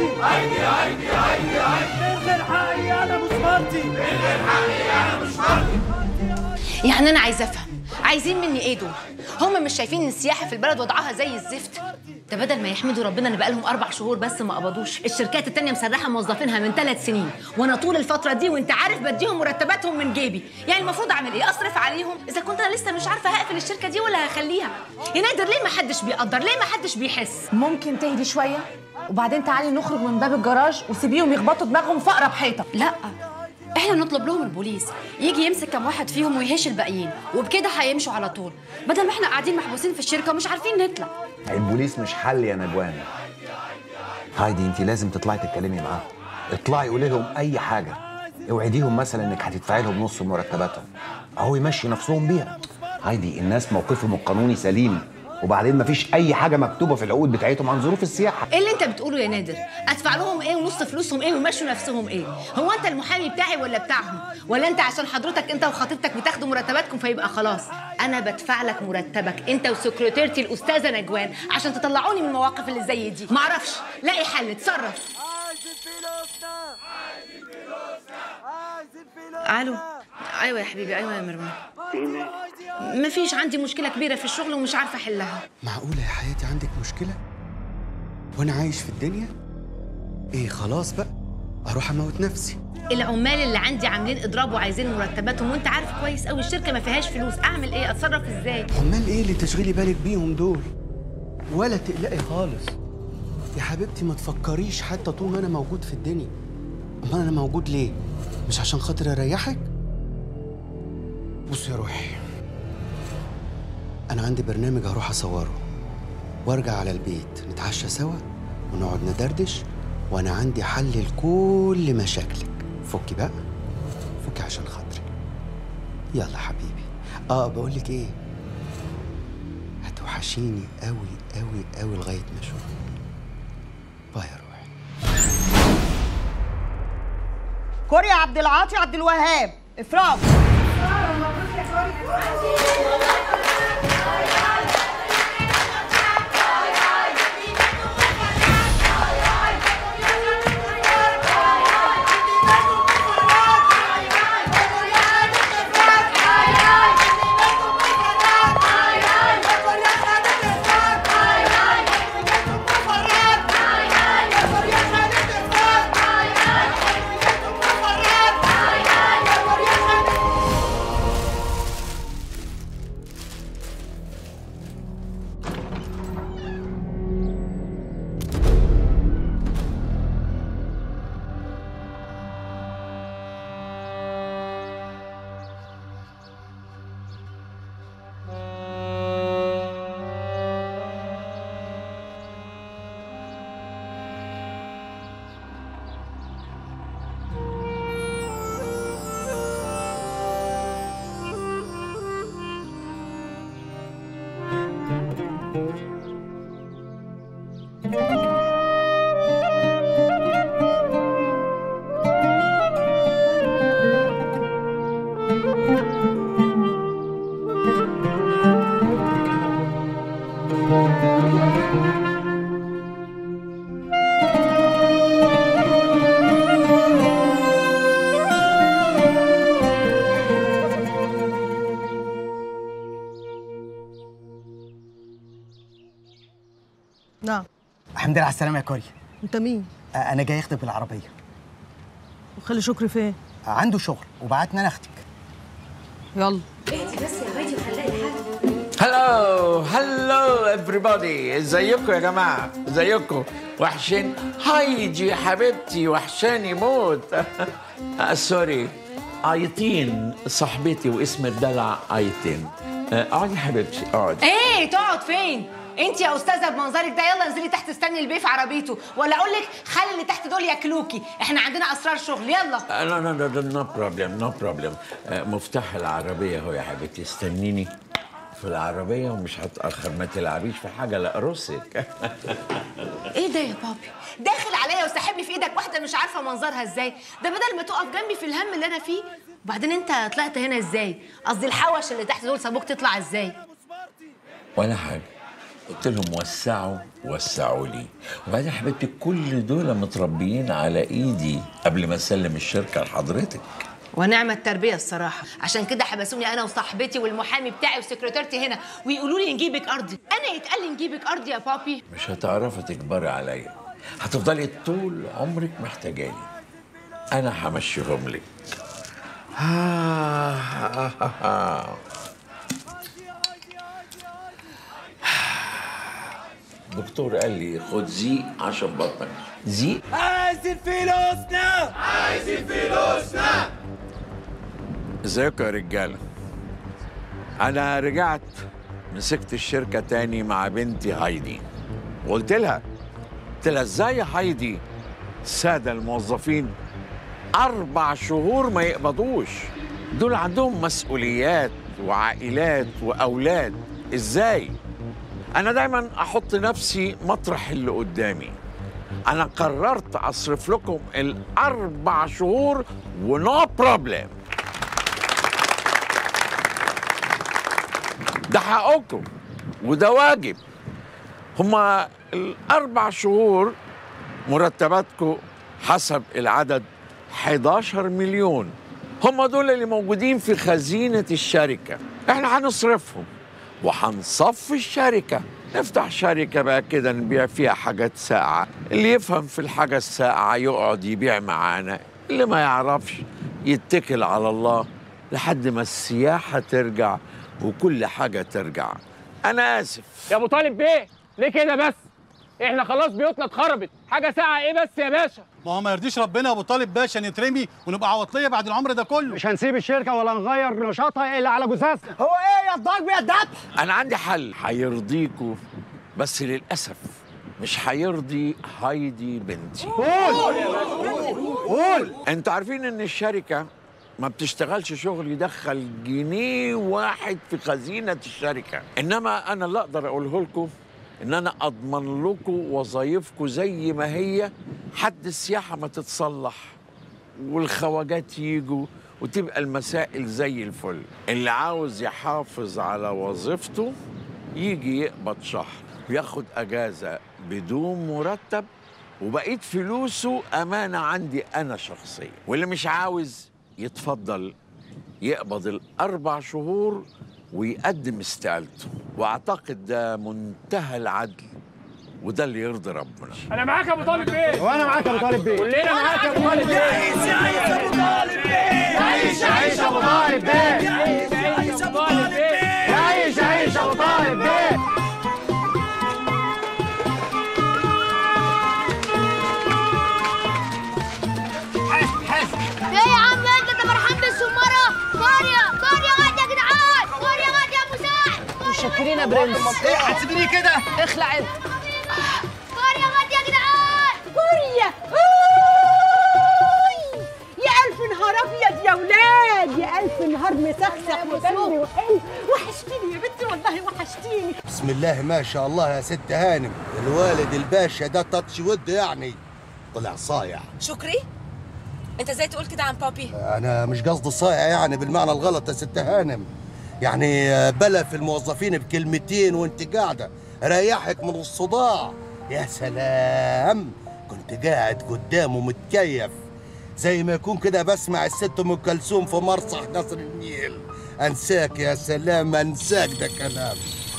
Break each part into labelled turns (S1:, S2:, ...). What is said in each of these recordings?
S1: سبارتي هايدي هايدي هايدي هايدي من غير حقي انا مش سبارتي من غير حقي انا مش سبارتي
S2: يعني انا عايزه افهم عايزين مني ايه دول هم مش شايفين ان السياحه في البلد وضعها زي الزفت ده بدل ما يحمدوا ربنا ان بقالهم اربع شهور بس ما قبضوش الشركات التانية مسرحه موظفينها من ثلاث سنين وانا طول الفتره دي وانت عارف بديهم مرتباتهم من جيبي يعني المفروض اعمل ايه اصرف عليهم اذا كنت انا لسه مش عارفه هقفل الشركه دي ولا هخليها يا نادر ليه ما حدش بيقدر ليه ما حدش بيحس
S3: ممكن تهدي شويه وبعدين تعالي نخرج من باب الجراج وسيبيهم يخبطوا دماغهم في اقرب حيطه
S4: لا احنا نطلب لهم البوليس يجي يمسك كام واحد فيهم ويهش الباقيين وبكده هيمشوا على طول بدل ما احنا قاعدين محبوسين في الشركه ومش عارفين نطلع
S5: البوليس مش حل يا نجوان هايدي انت لازم تطلعي تتكلمي معاهم اطلعي قولي لهم اي حاجه اوعديهم مثلا انك هتدفعي لهم نص مرتباتهم اهو يمشي نفسهم بيها هايدي الناس موقفهم القانوني سليم وبعدين مفيش اي حاجه مكتوبه في العقود بتاعتهم عن ظروف السياحه
S2: ايه اللي انت بتقوله يا نادر ادفع لهم ايه ونص فلوسهم ايه ويمشوا نفسهم ايه هو انت المحامي بتاعي ولا بتاعهم ولا انت عشان حضرتك انت وخطيبتك بتاخدوا مرتباتكم فيبقى خلاص انا بدفع لك مرتبك انت وسكرتيرتي الاستاذه نجوان عشان تطلعوني من المواقف اللي زي دي معرفش لاقي حل اتصرف الو ايوه يا حبيبي ايوه يا مرمان مفيش عندي مشكله كبيره في الشغل ومش عارفه احلها
S6: معقولة يا حياتي عندك مشكلة؟ وأنا عايش في الدنيا؟ إيه خلاص بقى أروح أموت نفسي
S2: العمال اللي عندي عاملين اضراب وعايزين مرتباتهم وانت عارف كويس قوي الشركه ما فيهاش فلوس اعمل ايه اتصرف ازاي
S6: عمال إيه اللي تشغلي بالك بيهم دول؟ ولا تقلقي خالص يا حبيبتي ما تفكريش حتى طول ما أنا موجود في الدنيا أمال أنا موجود ليه؟ مش عشان خاطر أريحك؟ بص يا روحي أنا عندي برنامج هروح أصوره وارجع على البيت نتعشى سوا ونقعد ندردش وانا عندي حل لكل مشاكلك فكي بقى فكي عشان خاطري يلا حبيبي اه بقول لك ايه هتوحشيني قوي قوي قوي لغايه ما اشوفك باي يا روحي
S7: كوريا عبد العاطي عبد الوهاب افراج
S8: نعم
S7: الحمد لله على السلامه يا كوريا
S8: انت مين
S7: آه، انا جاي اخدك بالعربيه
S8: وخلي شكري فين
S7: آه، عنده شغل وبعتني انا اخدك
S8: يلا
S9: هلو هلو everybody ازيكم يا جماعه ازيكم وحشين هايدي يا حبيبتي وحشاني موت آه، سوري ايتين صاحبتي واسم الدلع ايتين آه، اقعدي يا حبيبتي اقعدي
S2: ايه تقعد فين انت يا استاذه بمنظرك ده يلا انزلي تحت استني البيه في عربيته ولا اقول لك خلي اللي تحت دول ياكلوكي احنا عندنا اسرار شغل يلا
S9: لا لا لا نو بروبلم نو بروبلم مفتاح العربيه اهو يا حبيبتي استنيني في العربيه ومش هتاخر ما تلعبيش في حاجه لا ارصك
S2: ايه ده يا بابي داخل عليا وساحبني في ايدك واحده مش عارفه منظرها ازاي ده بدل ما تقف جنبي في الهم اللي انا فيه وبعدين انت طلعت هنا ازاي قصدي الحوش اللي تحت دول سابوك تطلع ازاي
S9: ولا حاجه قلت لهم وسعوا وسعوا لي وبعدين يا حبيبتي كل دول متربيين على ايدي قبل ما اسلم الشركه لحضرتك
S2: ونعم التربيه الصراحه عشان كده حبسوني انا وصاحبتي والمحامي بتاعي وسكرتيرتي هنا ويقولوا لي نجيبك ارضي انا يتقال لي نجيبك ارضي يا بابي
S9: مش هتعرفي تكبري عليا هتفضلي طول عمرك محتاجاني انا همشيهم لك دكتور قال لي خد زيق عشان بطنك زيق
S1: عايزين فلوسنا عايزين فلوسنا
S9: ازيكم يا رجاله انا رجعت مسكت الشركه تاني مع بنتي هايدي وقلت لها قلت لها ازاي يا هايدي الساده الموظفين اربع شهور ما يقبضوش دول عندهم مسؤوليات وعائلات واولاد ازاي انا دايما احط نفسي مطرح اللي قدامي انا قررت اصرف لكم الاربع شهور ونو بروبلم ده حقكم وده واجب هما الأربع شهور مرتباتكم حسب العدد 11 مليون هما دول اللي موجودين في خزينة الشركة احنا هنصرفهم وهنصفي الشركة نفتح شركة بقى كده نبيع فيها حاجات ساقعة اللي يفهم في الحاجة الساقعة يقعد يبيع معانا اللي ما يعرفش يتكل على الله لحد ما السياحة ترجع وكل حاجة ترجع أنا آسف
S10: يا ابو طالب بيه ليه كده بس احنا خلاص بيوتنا اتخربت حاجه ساعه ايه بس يا باشا
S11: ما هو ما يرضيش ربنا يا ابو طالب باشا نترمي ونبقى عواطليه بعد العمر ده كله
S10: مش هنسيب الشركه ولا نغير نشاطها الا على جثثنا
S1: هو ايه يا الضرب يا الذبح
S9: أنا عندي حل هيرضيكوا بس للأسف مش هيرضي هايدي بنتي
S10: قول قول
S9: انتوا عارفين ان الشركة ما بتشتغلش شغل يدخل جنيه واحد في خزينة الشركة انما انا اللي اقدر اقوله لكم ان انا اضمن لكم وظايفكم زي ما هي حد السياحة ما تتصلح والخواجات يجوا وتبقى المسائل زي الفل اللي عاوز يحافظ على وظيفته يجي يقبض شهر وياخد اجازة بدون مرتب وبقيت فلوسه أمانة عندي أنا شخصيا واللي مش عاوز يتفضل يقبض الأربع شهور ويقدم استقالته وأعتقد ده منتهى العدل وده اللي يرضي ربنا
S10: انا معاك يا ابو طالب بيه
S11: وانا معاك يا ابو طالب بيه
S10: كلنا معاك يا ابو طالب بيه
S1: عيش عيش ابو طالب بيه
S10: عيش عيش ابو طالب بيه
S1: عيش عيش ابو طالب بيه
S10: عيش عيش ابو طالب بيه
S12: ايه يا عم انت انت فرحان بالسماره قريه قريه غد يا جدعان قريه غد يا مساعد
S3: متشكرين يا برنس
S11: ايه هتسيبيني كده
S3: اخلع انت
S12: قريه غد يا جدعان
S7: قرية يا ألف نهار أبيض يا ولاد يا ألف نهار مسخسخ وسمي وحلو وحشتيني يا بنتي والله وحشتيني
S13: بسم الله ما شاء الله يا ست هانم الوالد الباشا ده تاتش ود يعني طلع صايع
S2: شكري انت ازاي تقول كده عن بابي
S13: انا مش قصدي صايع يعني بالمعنى الغلط يا ست هانم يعني بلا في الموظفين بكلمتين وانت قاعده ريحك من الصداع يا سلام كنت قاعد قدامه متكيف زي ما يكون كده بسمع الست ام كلثوم في مرصح قصر النيل انساك يا سلام انساك ده كلام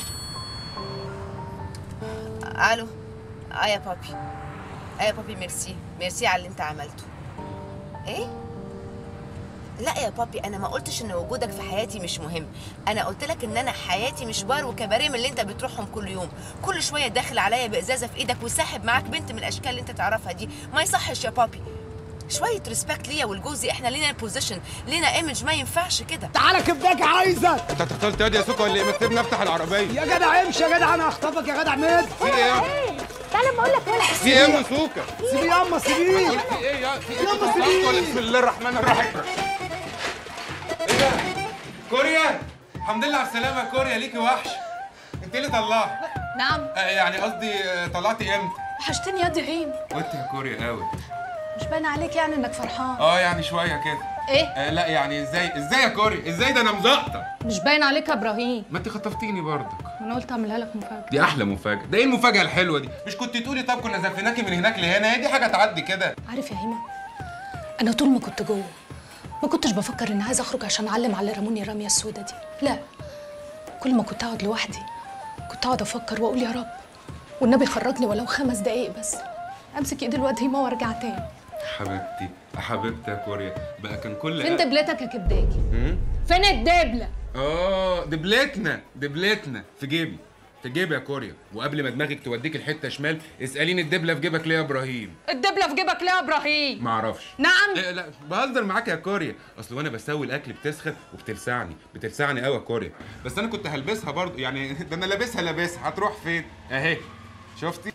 S2: الو اه يا بابي اه يا بابي ميرسي ميرسي على اللي انت عملته ايه لا يا بابي انا ما قلتش ان وجودك في حياتي مش مهم انا قلت لك ان انا حياتي مش بار وكباريه من اللي انت بتروحهم كل يوم كل شويه داخل عليا بازازه في ايدك وساحب معاك بنت من الاشكال اللي انت تعرفها دي ما يصحش يا بابي شويه ريسبكت ليا ولجوزي احنا لينا بوزيشن لينا ايمج ما ينفعش كده
S1: تعالى كبداك عايزك
S11: انت هتفضل تهدي يا سوكا ولا ايه ما تسيبني افتح العربيه
S1: يا جدع امشي يا جدع انا هخطفك يا جدع مد
S11: في ايه
S7: تعالى ما أقول لك ولا
S11: في ايه يا سوكا
S1: سيبي ياما سيبيه
S11: في ايه يا في ايه
S1: يلا
S11: أنت
S1: سيبيه.
S11: طلعت ولا بسم الله الرحمن الرحيم ايه ده كوريا الحمد لله على السلامه يا كوريا ليكي وحش انت اللي طلعت
S4: نعم
S11: آه، يعني قصدي آه، طلعتي امتى
S4: وحشتني يا دهين
S11: وانت يا كوريا قوي
S4: مش باين عليك يعني انك فرحان
S11: اه يعني شويه كده
S4: ايه
S11: آه لا يعني ازاي ازاي يا كوري ازاي ده انا مزقطه
S4: مش باين عليك يا ابراهيم
S11: ما انت خطفتيني برضك
S14: انا قلت اعملها لك مفاجاه
S11: دي احلى مفاجاه ده ايه المفاجاه الحلوه دي مش كنت تقولي طب كنا زفناكي من هناك لهنا هي دي حاجه تعدي كده
S14: عارف يا هيما انا طول ما كنت جوه ما كنتش بفكر اني عايزه اخرج عشان اعلم على اللي رموني الرميه السودة دي لا كل ما كنت اقعد لوحدي كنت اقعد افكر واقول يا رب والنبي خرجني ولو خمس دقايق بس امسك ايد الواد هيما وارجع تاني
S11: حبيبتي حبيبتي يا كوريا بقى كان كل
S14: فين دبلتك يا كبداجي
S11: هم؟
S14: فين الدبله
S11: اه دبلتنا دبلتنا في جيبي في جيبي يا كوريا وقبل ما دماغك توديك الحته شمال اساليني الدبله في جيبك ليه يا ابراهيم
S14: الدبله في جيبك ليه يا ابراهيم
S11: ما اعرفش
S14: نعم
S11: إيه لا بهزر معاك يا كوريا اصل وانا بسوي الاكل بتسخن وبتلسعني بتلسعني قوي يا كوريا بس انا كنت هلبسها برضو يعني ده انا لابسها لابسها هتروح فين اهي شفتي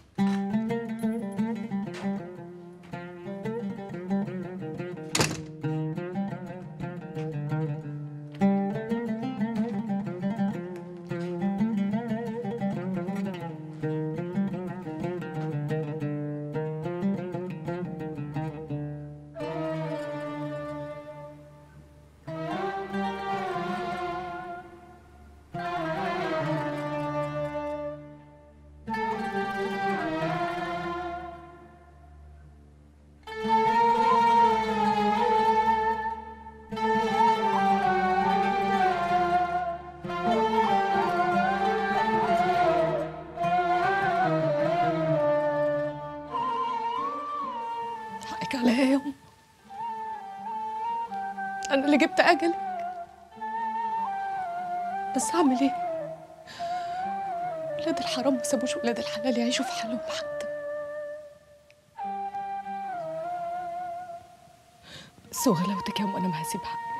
S14: حقك عليا يا يوم انا اللي جبت اجلك بس اعمل ايه ولاد الحرام ما سابوش ولاد الحلال يعيشوا في حالهم حتى بس وغلاوتك يا ام انا ما هسيب حقي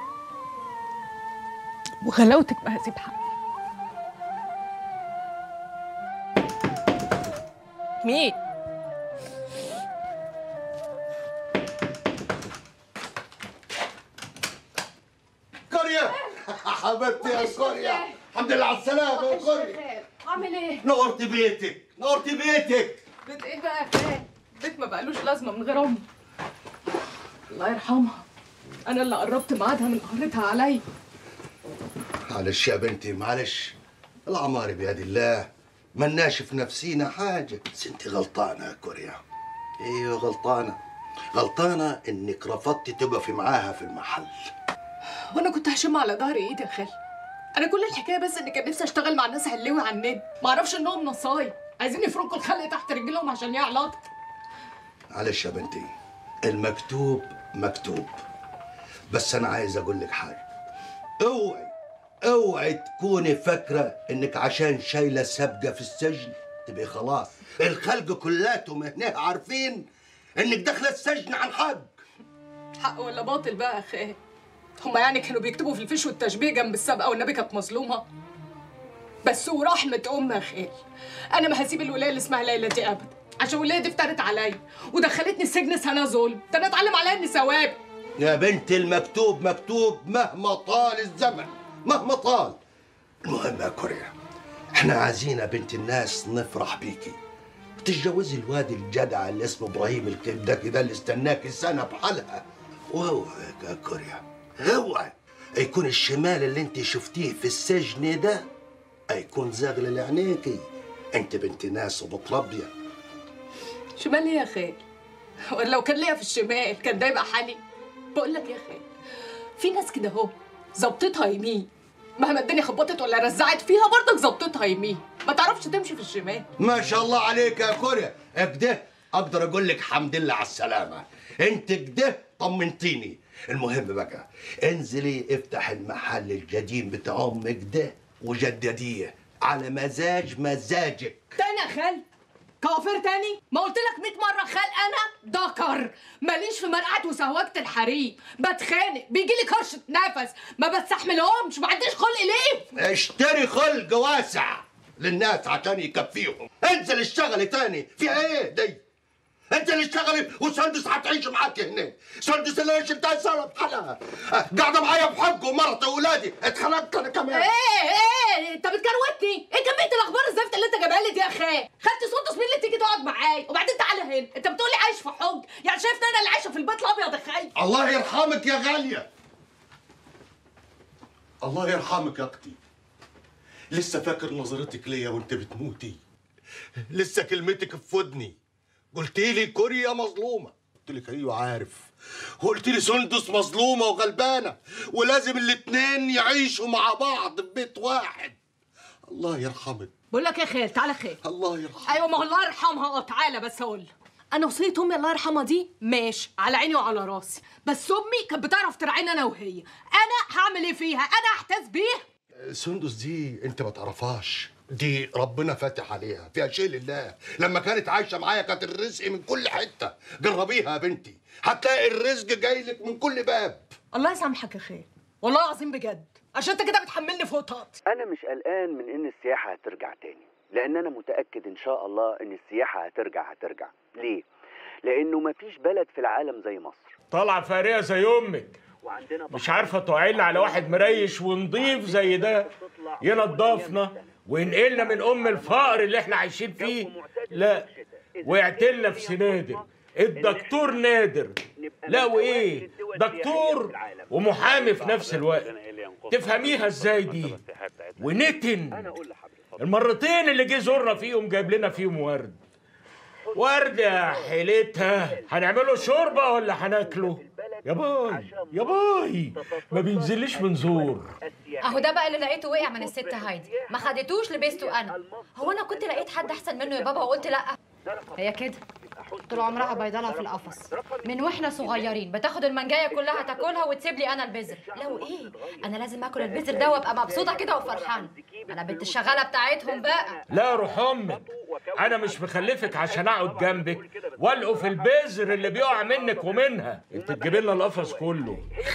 S14: وغلاوتك ما هسيب حقي مين
S13: كوريا حبيبتي يا كوريا الحمد لله على السلامة يا كوريا
S14: عامل ايه
S13: نورت بيتك نورت بيتك
S14: بيت ايه بقى يا خال بيت ما بقالوش لازمه من غير امي الله يرحمها انا اللي قربت ميعادها من قهرتها عليا
S13: معلش يا بنتي معلش العمار بيد الله ملناش في نفسينا حاجة بس انت غلطانة يا كوريا ايوه غلطانة غلطانة انك رفضتي تقفي معاها في المحل
S14: وانا كنت هشم على ظهر ايدي يا خال انا كل الحكايه بس ان كان نفسي اشتغل مع الناس علوي على النت ما اعرفش انهم نصايب عايزين يفركوا الخلق تحت رجلهم عشان يعلط
S13: معلش يا بنتي المكتوب مكتوب بس انا عايز اقول لك حاجه اوعي اوعي تكوني فاكره انك عشان شايله سابقه في السجن تبقي خلاص الخلق كلاتهم هنا عارفين انك داخله السجن عن حق
S14: حق ولا باطل بقى يا خال هما يعني كانوا بيكتبوا في الفيش والتشبيه جنب السابقه والنبي كانت مظلومه بس ورحمه ام يا خال انا ما هسيب الولايه اللي اسمها ليلى دي ابدا عشان الولايه دي افترت عليا ودخلتني السجن سنه ظلم ده انا اتعلم عليها اني ثواب
S13: يا بنت المكتوب مكتوب مهما طال الزمن مهما طال المهم يا كوريا احنا عايزين يا بنت الناس نفرح بيكي تتجوزي الواد الجدع اللي اسمه ابراهيم الكبدكي ده اللي استناكي سنه بحالها واوعي يا كوريا اوعي يكون الشمال اللي انت شفتيه في السجن ده هيكون زاغل لعينيكي انت بنت ناس وبتربيه
S14: شمال ايه يا خال ولا لو كان ليا في الشمال كان ده يبقى حالي بقول لك يا خال في ناس كده اهو ظبطتها يمين مهما الدنيا خبطت ولا رزعت فيها برضك ظبطتها يمين ما تعرفش تمشي في الشمال
S13: ما شاء الله عليك يا كوريا كده اقدر اقول لك حمد لله على السلامه انت كده طمنتيني المهم بقى انزلي افتح المحل القديم بتاع امك ده وجدديه على مزاج مزاجك
S14: تاني يا خال كوافير تاني ما قلت لك 100 مره خال انا دكر ماليش في مرقعه وسهوجه الحريم بتخانق بيجي لي كرشه نفس ما بستحملهمش ما عنديش خلق ليه
S13: اشتري خلق واسع للناس عشان يكفيهم انزل اشتغلي تاني في ايه دي انت اللي اشتغلي وسندس هتعيش معاك هنا سندس اللي انا شلتها سنه بحالها اه، قاعده معايا بحق ومرتي واولادي اتخنقت انا كمان
S14: ايه ايه انت بتكروتني ايه كميه الاخبار الزفت اللي انت جايبها لي دي يا خال خدت سندس مين اللي تيجي تقعد معايا وبعدين تعالى هنا انت بتقولي عايش في حج يعني شايفني انا اللي عايشه في البيت الابيض يا خال
S13: الله يرحمك يا غالية الله يرحمك يا اختي لسه فاكر نظرتك ليا وانت بتموتي لسه كلمتك في ودني قلت لي كوريا مظلومه قلت لك ايوه عارف وقلت لي سندس مظلومه وغلبانه ولازم الاتنين يعيشوا مع بعض في بيت واحد الله يرحمك
S7: بقول لك يا خال تعالى خال
S13: الله يرحمك
S7: ايوه ما هو الله يرحمها اه تعالى بس اقول لك. انا وصيه امي الله يرحمها دي ماشي على عيني وعلى راسي بس امي كانت بتعرف ترعيني انا وهي انا هعمل ايه فيها انا احتاس بيها
S13: سندس دي انت ما تعرفهاش دي ربنا فاتح عليها فيها شيء لله لما كانت عايشه معايا كانت الرزق من كل حته جربيها يا بنتي هتلاقي الرزق جاي لك من كل باب
S7: الله يسامحك يا خال والله العظيم بجد عشان انت كده بتحملني فوق طاقتي
S6: انا مش قلقان من ان السياحه هترجع تاني لان انا متاكد ان شاء الله ان السياحه هترجع هترجع ليه لانه مفيش بلد في العالم زي مصر
S9: طالعه فقريه زي امك مش عارفه تعيل على واحد مريش ونضيف زي ده ينضفنا وينقلنا من ام الفقر اللي احنا عايشين فيه لا وقعتلنا في سنادر الدكتور نادر لا وايه دكتور ومحامي في نفس الوقت تفهميها ازاي دي ونتن المرتين اللي جه زورنا فيهم جايب لنا فيهم ورد ورد يا حيلتها هنعمله شوربه ولا هناكله يا باي يا باي ما بينزلش من زور
S4: اهو ده بقى اللي لقيته وقع من الست هايدي ما خدتوش لبسته انا هو انا كنت لقيت حد احسن منه يا بابا وقلت لا هي كده طول عمرها بيضلها في القفص من واحنا صغيرين بتاخد المنجايه كلها تاكلها وتسيب لي انا البذر لو ايه انا لازم اكل البذر ده وابقى مبسوطه كده وفرحانه انا بنت الشغاله بتاعتهم بقى
S9: لا روح امك انا مش مخلفك عشان اقعد جنبك والقوا في البذر اللي بيقع منك ومنها انت تجيب لنا القفص كله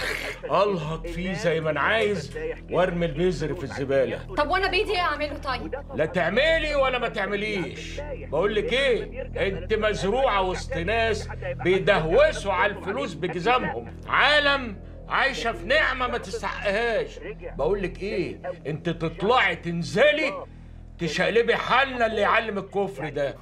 S9: الهط فيه زي ما انا عايز وارمي البذر في الزباله
S4: طب وانا بايدي ايه اعمله طيب
S9: لا تعملي ولا ما تعمليش بقول لك ايه انت مزروعه وسط ناس بيدهوسوا على الفلوس بجزامهم عالم عايشه في نعمه ما تستحقهاش بقول لك ايه انت تطلعي تنزلي تشقلبي حالنا اللي يعلم الكفر ده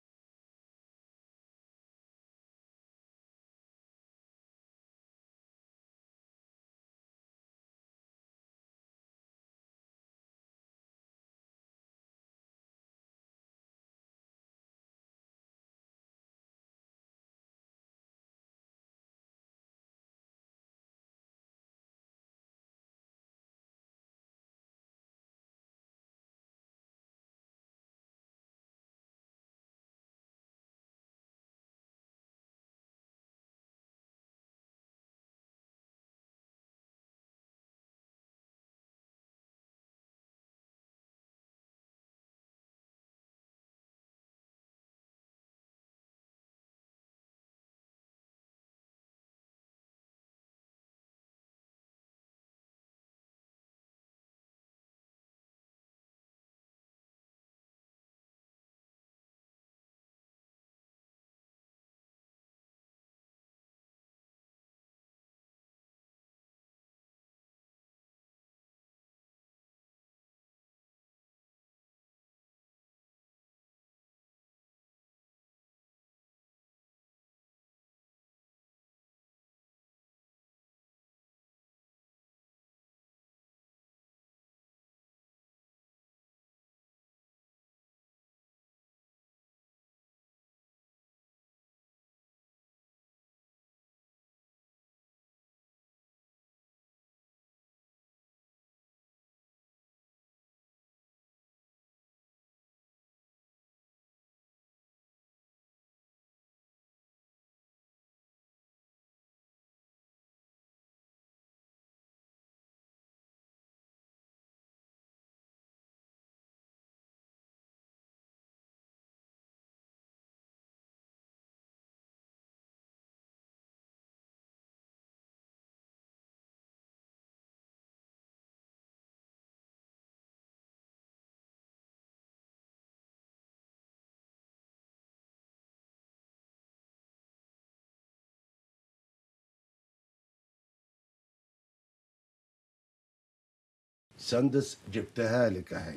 S13: سندس جبتها لك اهي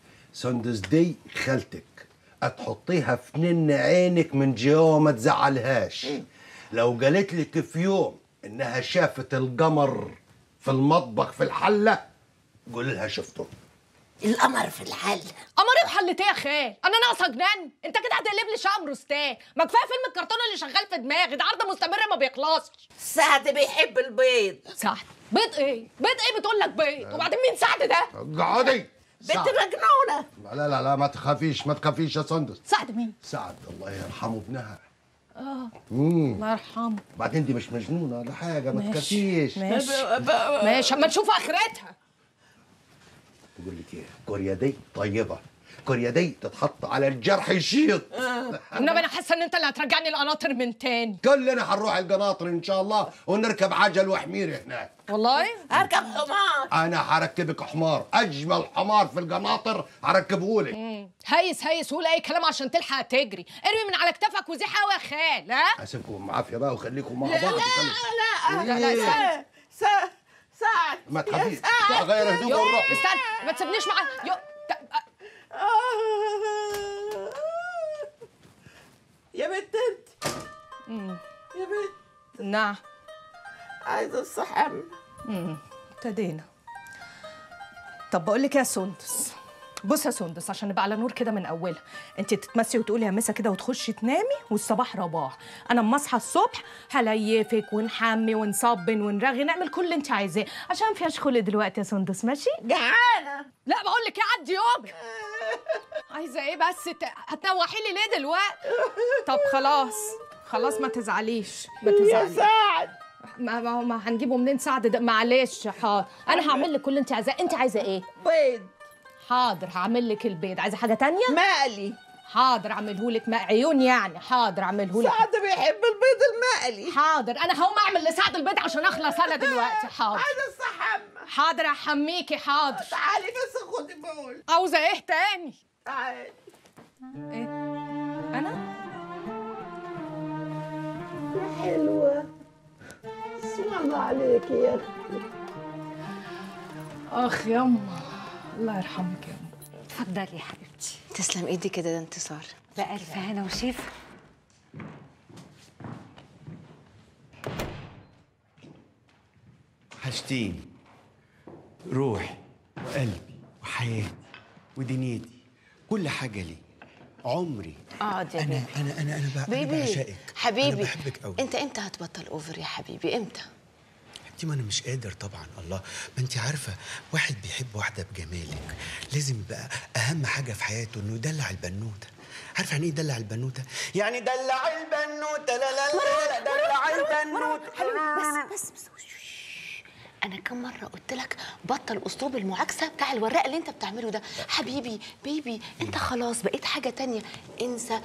S13: سندس دي خالتك هتحطيها في نن عينك من جوا ما تزعلهاش لو قالت لك في يوم انها شافت القمر في المطبخ في الحله قول لها شفته
S7: القمر في الحل قمري وحلت ايه يا خال انا ناقصه جنان انت كده هتقلب لي شقه مروستان ما كفايه فيلم الكرتون اللي شغال في دماغي ده عرض مستمر ما بيخلصش
S15: سعد بيحب البيض
S7: سعد بيض ايه بيض ايه بتقول لك بيض وبعدين مين سعد ده
S13: اقعدي
S15: بنت مجنونه
S13: لا لا لا ما تخافيش ما تخافيش يا سندس
S7: سعد مين
S13: سعد الله يرحمه ابنها
S7: اه
S13: امم
S7: الله يرحمه
S13: بعدين دي مش مجنونه ولا حاجه ما
S7: ماشي.
S13: تخافيش
S7: ماشي ماشي اما نشوف اخرتها
S13: بقول لك ايه كوريا دي طيبه كوريا دي تتحط على الجرح يشيط
S7: انما انا حاسه ان انت اللي هترجعني القناطر من تاني
S13: كلنا هنروح القناطر ان شاء الله ونركب عجل وحمير هناك
S7: والله
S15: اركب حمار
S13: انا هركبك حمار اجمل حمار في القناطر هركبه لك
S7: مم. هيس هيس قول اي كلام عشان تلحق تجري ارمي من على كتافك وزيح قوي يا خال ها
S13: اسيبكم بعافيه بقى وخليكم مع
S7: لا،
S13: بعض
S7: لا،
S13: خلي-
S7: لا لا
S13: إيه؟
S7: استنى
S15: سعد
S13: ما تخافيش
S15: سعد.
S13: غير هدوء
S7: يو،
S13: ونروح
S7: استنى ما تسيبنيش معاه يو
S15: يا بنت انت يا بنت
S7: نعم
S15: عايزه الصحن
S7: امم ابتدينا طب بقول لك يا سندس بص يا سندس عشان نبقى على نور كده من اولها انت تتمسي وتقولي يا مسا كده وتخشي تنامي والصباح رباح انا اما اصحى الصبح هليفك ونحمي ونصبن ونرغي نعمل كل اللي انت عايزاه عشان فيهاش خلق دلوقتي يا سندس ماشي
S15: جعانه
S7: لا بقول لك ايه عدي يومك عايزه ايه بس ت... هتنوحي لي ليه دلوقتي طب خلاص خلاص ما تزعليش ما
S15: يا
S7: تزعليش
S15: سعد
S7: ما ما, ما هنجيبه منين سعد ده معلش حاضر انا هعمل لك كل اللي انت عايزاه انت عايزه ايه
S15: بيض
S7: حاضر هعمل لك البيض عايزه حاجه تانية
S15: مقلي
S7: حاضر اعمله لك عيون يعني حاضر اعمله لك
S15: سعد بيحب البيض المقلي
S7: حاضر انا هقوم اعمل لسعد البيض عشان اخلص انا دلوقتي حاضر
S15: عايزه الصحن
S7: حاضر احميكي حاضر
S15: تعالي بس خدي بول
S7: عاوزه ايه تاني
S15: تعالي
S7: ايه انا
S15: يا حلوه اسم الله عليك يا اختي
S7: اخ يما الله يرحمك يا
S2: اتفضلي يا حبيبتي تسلم ايدي كده ده انتصار
S16: بألف هنا وشفا
S6: حاجتين روحي وقلبي وحياتي ودنيتي كل حاجة لي عمري
S2: اقعد يا
S6: أنا
S2: بيبي
S6: أنا أنا أنا, بقى أنا
S2: بيبي
S6: بعشقك
S2: حبيبي
S6: أنا بحبك أوي
S2: انت امتى هتبطل اوفر يا حبيبي امتى
S6: انت ما انا مش قادر طبعا الله ما انت عارفه واحد بيحب واحده بجمالك لازم يبقى اهم حاجه في حياته انه يدلع البنوته عارفه يعني ايه يدلع البنوته يعني دلع البنوته لا لا لا, لا دلع البنوته
S2: حبيبي بس بس بس انا كم مره قلت لك بطل اسلوب المعاكسه بتاع الوراق اللي انت بتعمله ده حبيبي بيبي انت خلاص بقيت حاجه تانية انسى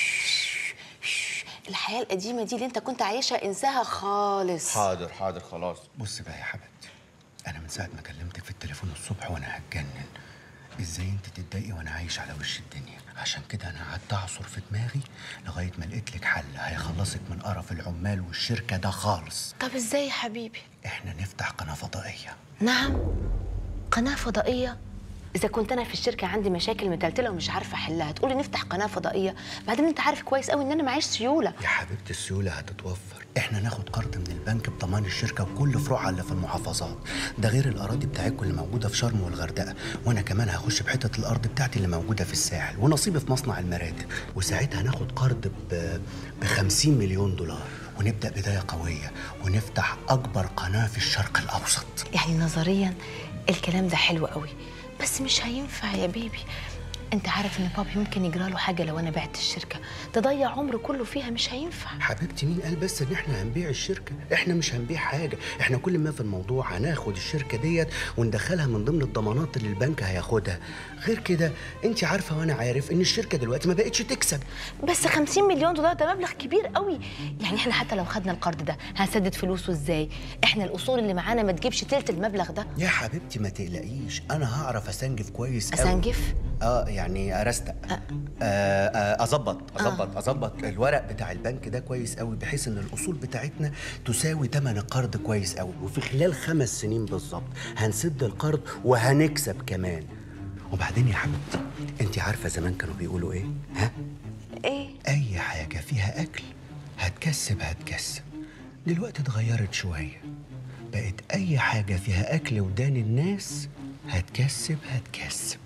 S2: الحياه القديمه دي اللي انت كنت عايشها انساها خالص
S6: حاضر حاضر خلاص بص بقى يا حبيبتي انا من ساعه ما كلمتك في التليفون الصبح وانا هتجنن ازاي انت تتضايقي وانا عايش على وش الدنيا عشان كده انا قعدت اعصر في دماغي لغايه ما لقيت لك حل هيخلصك من قرف العمال والشركه ده خالص
S2: طب ازاي يا حبيبي
S6: احنا نفتح قناه فضائيه
S2: نعم قناه فضائيه اذا كنت انا في الشركه عندي مشاكل متلتله ومش عارفه احلها تقولي نفتح قناه فضائيه بعدين انت عارف كويس قوي ان انا معيش سيوله
S6: يا حبيبتي السيوله هتتوفر احنا ناخد قرض من البنك بضمان الشركه وكل فروعها اللي في المحافظات ده غير الاراضي بتاعتكم اللي موجوده في شرم والغردقه وانا كمان هخش بحته الارض بتاعتي اللي موجوده في الساحل ونصيبي في مصنع المراتب وساعتها هناخد قرض ب ب 50 مليون دولار ونبدا بدايه قويه ونفتح اكبر قناه في الشرق الاوسط
S2: يعني نظريا الكلام ده حلو قوي بس مش هينفع يا بيبي انت عارف ان بابي ممكن يجرى له حاجه لو انا بعت الشركه تضيع عمره كله فيها مش هينفع
S6: حبيبتي مين قال بس ان احنا هنبيع الشركه احنا مش هنبيع حاجه احنا كل ما في الموضوع هناخد الشركه ديت وندخلها من ضمن الضمانات اللي البنك هياخدها غير كده انت عارفه وانا عارف ان الشركه دلوقتي ما بقتش تكسب
S2: بس 50 مليون دولار ده مبلغ كبير قوي يعني احنا حتى لو خدنا القرض ده هنسدد فلوسه ازاي احنا الاصول اللي معانا ما تجيبش تلت المبلغ ده
S6: يا حبيبتي ما تقلقيش انا هعرف اسنجف كويس قوي.
S2: أسنجف؟
S6: اه يعني ارستق آه آه اظبط اظبط اظبط الورق بتاع البنك ده كويس قوي بحيث ان الاصول بتاعتنا تساوي ثمن القرض كويس قوي وفي خلال خمس سنين بالظبط هنسد القرض وهنكسب كمان وبعدين يا حبيبتي انت عارفه زمان كانوا بيقولوا ايه ها
S2: ايه
S6: اي حاجه فيها اكل هتكسب هتكسب دلوقتي اتغيرت شويه بقت اي حاجه فيها اكل ودان الناس هتكسب هتكسب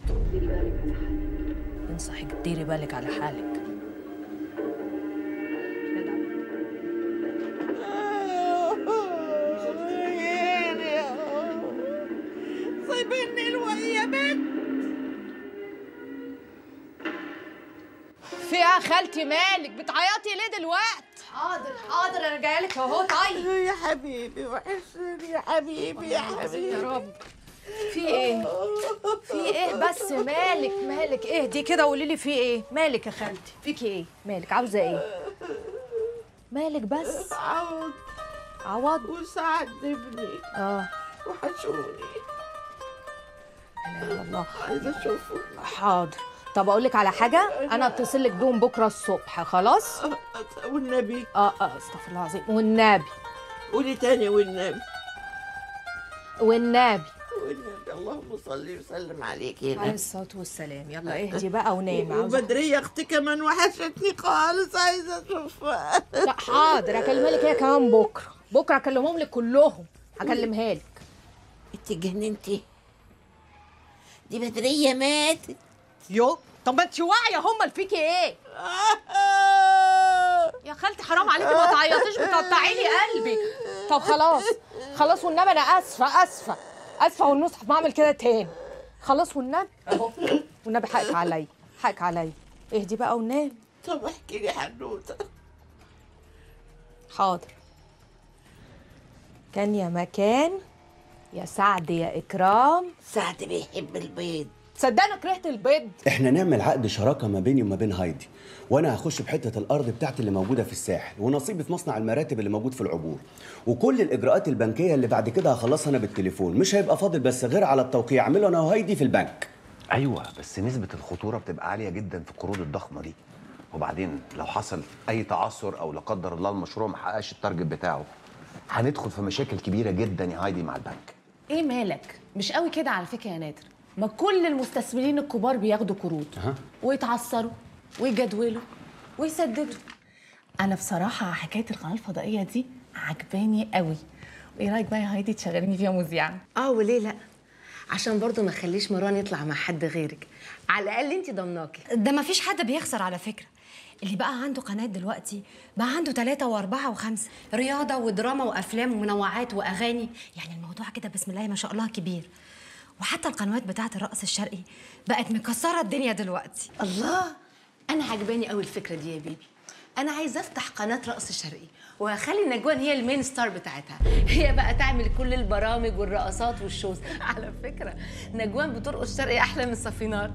S8: بنصحك تديري بالك على حالك
S15: سايبيني الوقت يا بنت
S7: في ايه يا خالتي مالك بتعيطي ليه دلوقتي حاضر حاضر انا جايه لك اهو طيب
S15: يا حبيبي وحشني يا حبيبي يا حبيبي
S7: يا رب في ايه في ايه بس مالك مالك اهدي كده وقولي لي في ايه مالك يا خالتي فيكي ايه مالك عاوزه ايه مالك بس
S15: عوض
S7: عوض
S15: وسعد ابني
S7: اه
S15: وحشوني
S7: لا اله الا الله
S15: عايزه اشوفه
S7: حاضر طب اقول لك على حاجه انا اتصل لك بيهم بكره الصبح خلاص
S15: والنبي
S7: اه اه استغفر الله العظيم والنبي
S15: قولي تاني والنبي
S7: والنبي
S15: والنبي اللهم صل وسلم عليك يا
S7: عليه
S15: نبي
S7: الصلاه والسلام يلا اهدي بقى ونامي عاوزة-
S15: وبدرية اختي كمان وحشتني خالص عايزه اشوفها
S7: لا حاضر هكلمها لك هي كمان بكره بكره هكلمهم لك كلهم هكلمها لك
S15: انت اتجننتي دي بدرية ماتت
S7: يو طب ما انت واعيه هم فيكي ايه يا خالتي حرام عليكي ما تعيطيش بتقطعي لي قلبي طب خلاص خلاص والنبي انا اسفه اسفه اسفه والمصحف ما اعمل كده تاني خلاص والنبي اهو والنبي حقك عليا حقك عليا اهدي بقى ونام
S15: طب احكي لي حنوته
S7: حاضر كان يا مكان يا سعد يا اكرام
S15: سعد بيحب البيض
S7: صدقني كرهت البيض
S6: احنا نعمل عقد شراكه ما بيني وما بين هايدي وانا هخش بحته الارض بتاعتي اللي موجوده في الساحل ونصيبي في مصنع المراتب اللي موجود في العبور وكل الاجراءات البنكيه اللي بعد كده هخلصها انا بالتليفون مش هيبقى فاضل بس غير على التوقيع اعمله انا وهايدي في البنك
S5: ايوه بس نسبه الخطوره بتبقى عاليه جدا في القروض الضخمه دي وبعدين لو حصل اي تعثر او لا قدر الله المشروع ما حققش التارجت بتاعه هندخل في مشاكل كبيره جدا يا هايدي مع البنك
S3: ايه مالك مش قوي كده على فكره يا نادر ما كل المستثمرين الكبار بياخدوا قروض ويتعثروا ويجدولوا ويسددوا انا بصراحه حكايه القناه الفضائيه دي عجباني قوي وايه رايك بقى يا هايدي تشغليني فيها مذيعه
S2: اه وليه لا عشان برضو ما خليش مروان يطلع مع حد غيرك على الاقل انت ضمناكي
S4: ده ما فيش حد بيخسر على فكرة اللي بقى عنده قناة دلوقتي بقى عنده ثلاثة وأربعة وخمسة رياضة ودراما وأفلام ومنوعات وأغاني يعني الموضوع كده بسم الله ما شاء الله كبير وحتى القنوات بتاعة الرقص الشرقي بقت مكسرة الدنيا دلوقتي
S2: الله انا عجباني قوي الفكره دي يا بيبي انا عايزه افتح قناه رقص شرقي وهخلي نجوان هي المين ستار بتاعتها هي بقى تعمل كل البرامج والرقصات والشوز على فكره نجوان بترقص شرقي احلى من صفينار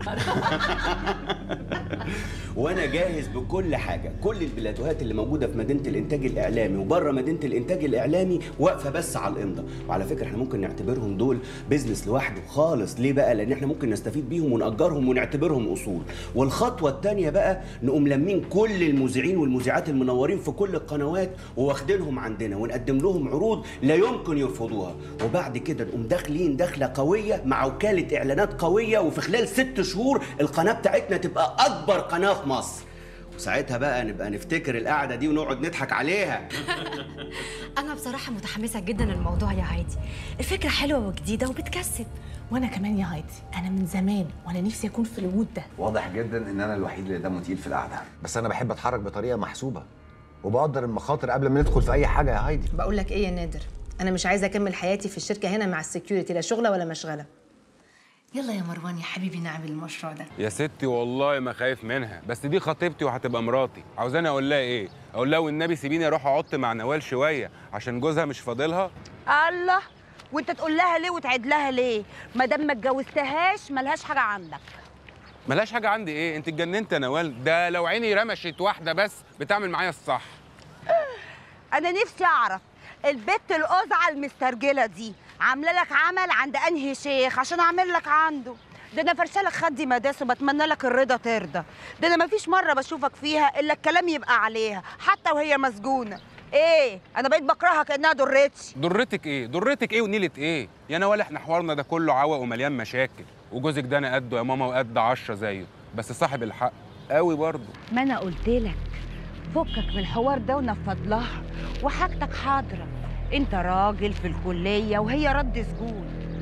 S6: وانا جاهز بكل حاجه كل البلاتوهات اللي موجوده في مدينه الانتاج الاعلامي وبره مدينه الانتاج الاعلامي واقفه بس على الامضه وعلى فكره احنا ممكن نعتبرهم دول بيزنس لوحده خالص ليه بقى لان احنا ممكن نستفيد بيهم ونأجرهم ونعتبرهم اصول والخطوه الثانيه بقى نقوم لمين كل المذيعين والمذيعات المنورين في كل القنوات وواخدينهم عندنا ونقدم لهم عروض لا يمكن يرفضوها وبعد كده نقوم داخلين دخله قويه مع وكاله اعلانات قويه وفي خلال ست شهور القناه بتاعتنا تبقى اكبر قناه في مصر وساعتها بقى نبقى نفتكر القعده دي ونقعد نضحك عليها
S4: أنا بصراحة متحمسة جدا للموضوع يا هايدي الفكرة حلوة وجديدة وبتكسب
S3: وانا كمان يا هايدي انا من زمان وانا نفسي اكون في الوجود ده
S5: واضح جدا ان انا الوحيد اللي دمه تقيل في القعده بس انا بحب اتحرك بطريقه محسوبه وبقدر المخاطر قبل ما ندخل في اي حاجه يا هايدي
S2: بقول لك ايه يا نادر انا مش عايزه اكمل حياتي في الشركه هنا مع السكيورتي لا شغله ولا مشغله يلا يا مروان يا حبيبي نعمل المشروع ده
S11: يا ستي والله ما خايف منها بس دي خطيبتي وهتبقى مراتي عاوزاني اقول لها ايه اقول لها والنبي سيبيني اروح اقعد مع نوال شويه عشان جوزها مش فاضلها
S17: الله وانت تقول لها ليه وتعيد لها ليه ما دام ما اتجوزتهاش ملهاش حاجه عندك
S11: ملهاش حاجه عندي ايه انت اتجننت يا نوال ده لو عيني رمشت واحده بس بتعمل معايا الصح
S17: انا نفسي اعرف البت القزعه المسترجله دي عامله لك عمل عند انهي شيخ عشان اعمل لك عنده ده انا فرشه لك خدي مداس وبتمنى لك الرضا ترضى ده انا مفيش مره بشوفك فيها الا الكلام يبقى عليها حتى وهي مسجونه ايه انا بقيت بكرهها كانها ضرتي
S11: ضرتك ايه ضرتك ايه ونيله ايه يا نوال احنا حوارنا ده كله عوق ومليان مشاكل وجوزك ده انا قده يا ماما وقد عشرة زيه بس صاحب الحق قوي برضه
S17: ما انا قلت لك فكك من الحوار ده ونفض لها وحاجتك حاضره انت راجل في الكليه وهي رد سجون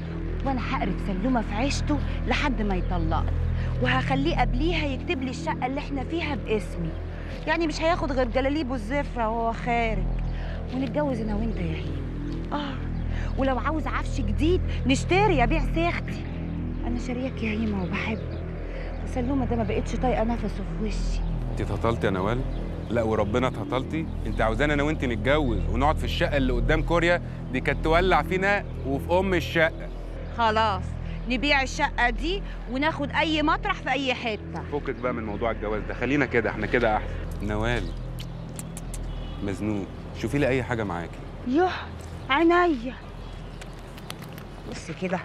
S17: وانا هقرب سلومه في عيشته لحد ما يطلقني وهخليه قبليها يكتب لي الشقه اللي احنا فيها باسمي يعني مش هياخد غير جلاليب والزفره وهو خارج ونتجوز انا وانت يا هيم اه ولو عاوز عفش جديد نشتري ابيع سيختي انا شارياك يا هيمه وبحبك وسلومه ده ما بقتش طايقه نفسه في وشي
S11: انت اتهطلتي يا نوال لا وربنا اتهطلتي انت عاوزانا انا وانت نتجوز ونقعد في الشقه اللي قدام كوريا دي كانت تولع فينا وفي ام الشقه
S17: خلاص نبيع الشقه دي وناخد اي مطرح في اي حته
S11: فكك بقى من موضوع الجواز ده خلينا كده احنا كده احسن نوال مزنوق شوفي لي اي حاجه معاكي
S17: يوه عينيا بص كده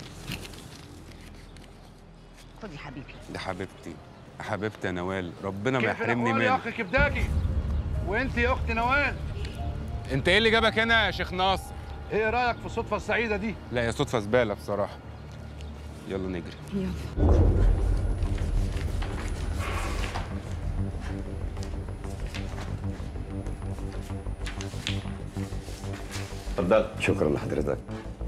S17: خد يا حبيبي
S11: ده حبيبتي حبيبتي يا نوال ربنا ما
S18: كيف
S11: يحرمني
S18: الأحوال يا
S11: منك
S18: اخي كبداجي وانت يا اختي نوال
S11: انت ايه اللي جابك هنا يا شيخ ناصر
S18: ايه رايك في الصدفه السعيده دي
S11: لا يا صدفه زباله بصراحه يلا نجري
S17: يلا
S19: اتفضل شكرا لحضرتك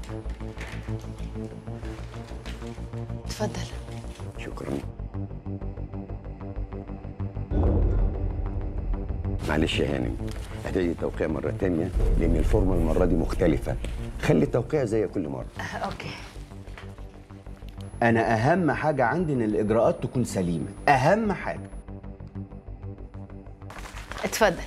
S2: اتفضل
S19: شكرا معلش يا هانم هتعيدي التوقيع مرة تانية لأن الفورمة المرة دي مختلفة خلي التوقيع زي كل مرة
S2: اوكي
S6: انا اهم حاجه عندي ان الاجراءات تكون سليمه اهم حاجه
S2: اتفضل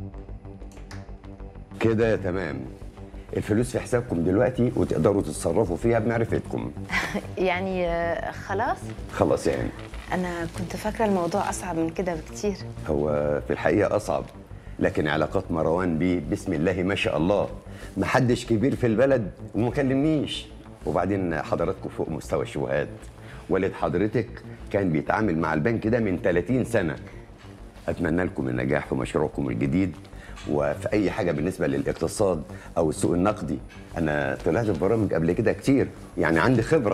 S19: كده تمام الفلوس في حسابكم دلوقتي وتقدروا تتصرفوا فيها بمعرفتكم
S2: يعني آه، خلاص
S19: خلاص يعني
S2: انا كنت فاكره الموضوع اصعب من كده بكتير
S19: هو في الحقيقة أصعب لكن علاقات مروان بيه بسم الله ما شاء الله محدش كبير في البلد وما كلمنيش وبعدين حضراتكم فوق مستوى الشبهات والد حضرتك كان بيتعامل مع البنك ده من 30 سنة أتمنى لكم النجاح في مشروعكم الجديد وفي أي حاجة بالنسبة للاقتصاد أو السوق النقدي أنا طلعت في برامج قبل كده كتير يعني عندي خبرة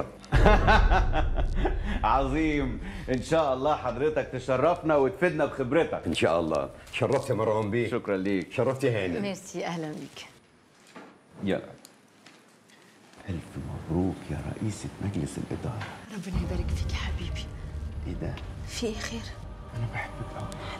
S20: عظيم ان شاء الله حضرتك تشرفنا وتفيدنا بخبرتك
S19: إن شاء الله شرفت يا مروان بيه
S20: شكرا ليك
S19: شرفت يا هانم
S2: ميرسي اهلا بيك
S20: يلا
S6: الف مبروك يا رئيسه مجلس الاداره
S2: ربنا يبارك فيك يا حبيبي
S6: ايه ده
S2: في ايه خير
S6: انا بحبك قوي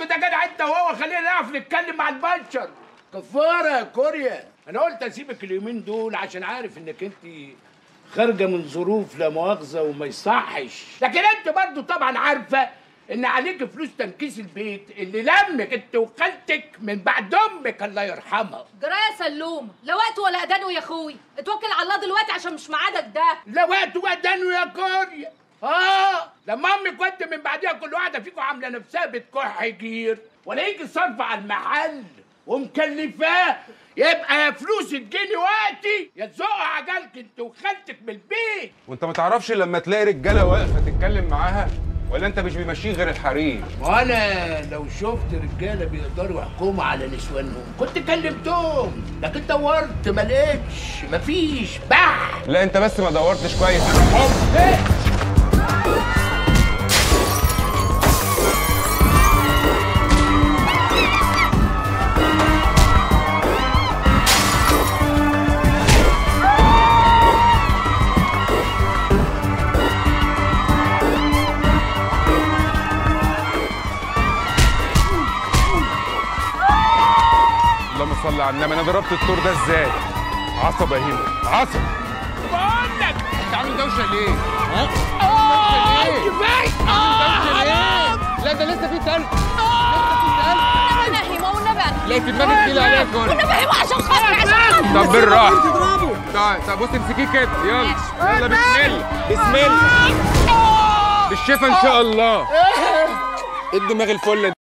S9: اسكت يا جدع انت وهو خلينا نعرف نتكلم مع البشر كفاره يا كوريا انا قلت اسيبك اليومين دول عشان عارف انك انت خارجه من ظروف لا مؤاخذه وما يصحش لكن انت برضو طبعا عارفه ان عليك فلوس تنكيس البيت اللي لمك انت وخالتك من بعد امك الله يرحمها
S14: جرايه سلوم لا وقت ولا اذانه يا اخوي اتوكل على الله دلوقتي عشان مش ميعادك ده
S9: لا وقت ودانه يا كوريا اه لما امك كنت من بعديها كل واحده فيكم عامله نفسها بتكح جير ولا يجي صرف على المحل ومكلفاه يبقى يا فلوس تجيني وقتي يا تزقوا عجلك انت وخالتك من البيت
S11: وانت ما تعرفش لما تلاقي رجاله واقفه تتكلم معاها ولا انت مش بيمشيه غير الحريم
S9: وانا لو شفت رجاله بيقدروا يحكموا على نسوانهم كنت كلمتهم لكن دورت ما لقيتش مفيش بح
S11: لا انت بس ما دورتش كويس اللهم صل على النبي انا ضربت الطور ده ازاي عصب يا هيما عصب
S9: بقول لك
S11: انت عامل دوشه ليه ها
S9: اه كفايه
S10: لا ده لسه في تلج
S14: انا هيما والنبي انا
S11: لا في دماغك تقيل عليها كوري
S14: والنبي هيما عشان خاطري عشان خاطري
S11: طب بالراحه طيب طب بص امسكيه كده يلا يلا بسم الله بسم الله بالشفا ان شاء الله ايه الدماغ الفله دي